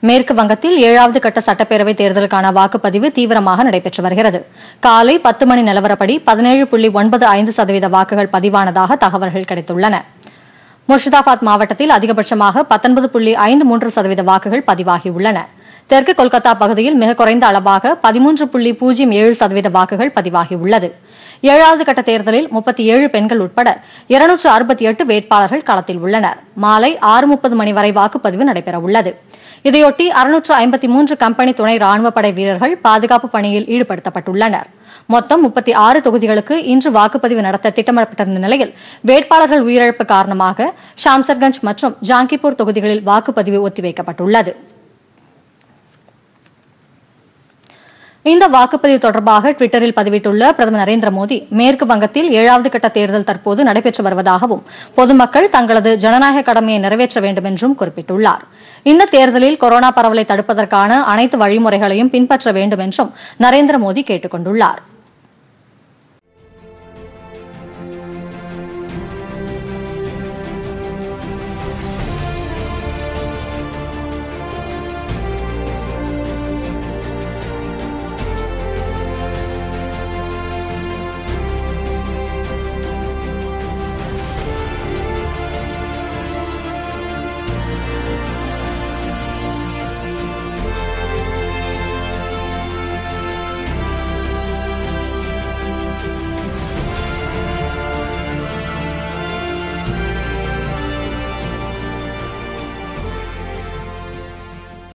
மேற்கு வங்கத்தில் ஏழாவது கட்ட சட்டப்பேரவை தேர்தலுக்கான வாக்குப்பதிவு தீவிரமாக நடைபெற்று வருகிறது காலை பத்து மணி நிலவரப்படி பதினேழு புள்ளி ஒன்பது ஐந்து சதவீத வாக்குகள் பதிவானதாக தகவல்கள் கிடைத்துள்ளன முர்ஷிதாபாத் மாவட்டத்தில் அதிகபட்சமாக பத்தொன்பது புள்ளி ஐந்து மூன்று சதவீத வாக்குகள் பதிவாகியுள்ளன தெற்கு கொல்கத்தா பகுதியில் மிக குறைந்த அளவாக பதிமூன்று புள்ளி பூஜ்ஜியம் ஏழு சதவீத வாக்குகள் பதிவாகியுள்ளது ஏழாவது கட்ட தேர்தலில் முப்பத்தி ஏழு பெண்கள் உட்பட இருநூற்று அறுபத்தி எட்டு வேட்பாளர்கள் களத்தில் உள்ளனர் மாலை ஆறு முப்பது மணி வரை வாக்குப்பதிவு நடைபெறவுள்ளது இதையொட்டி அறுநூற்று ஐம்பத்தி மூன்று கம்பெனி துணை ராணுவப் படை வீரர்கள் பாதுகாப்பு பணியில் ஈடுபடுத்தப்பட்டுள்ளனர் மொத்தம் முப்பத்தி ஆறு தொகுதிகளுக்கு இன்று வாக்குப்பதிவு நடத்த திட்டமிடப்பட்டிருந்த நிலையில் வேட்பாளர்கள் உயிரிழப்பு காரணமாக ஷாம்சர்கஞ்ச் மற்றும் ஜாங்கிப்பூர் தொகுதிகளில் வாக்குப்பதிவு ஒத்திவைக்கப்பட்டுள்ளது இந்த வாக்குப்பதிவு தொடர்பாக டுவிட்டரில் பதிவிட்டுள்ள பிரதமர் நரேந்திர மோடி மேற்கு வங்கத்தில் ஏழாவது கட்ட தேர்தல் தற்போது நடைபெற்று வருவதாகவும் பொதுமக்கள் தங்களது ஜனநாயக கடமையை நிறைவேற்ற வேண்டும் என்றும் குறிப்பிட்டுள்ளார் இந்த தேர்தலில் கொரோனா பரவலை தடுப்பதற்கான அனைத்து வழிமுறைகளையும் பின்பற்ற வேண்டும் என்றும் நரேந்திர மோடி கேட்டுக் கொண்டுள்ளார்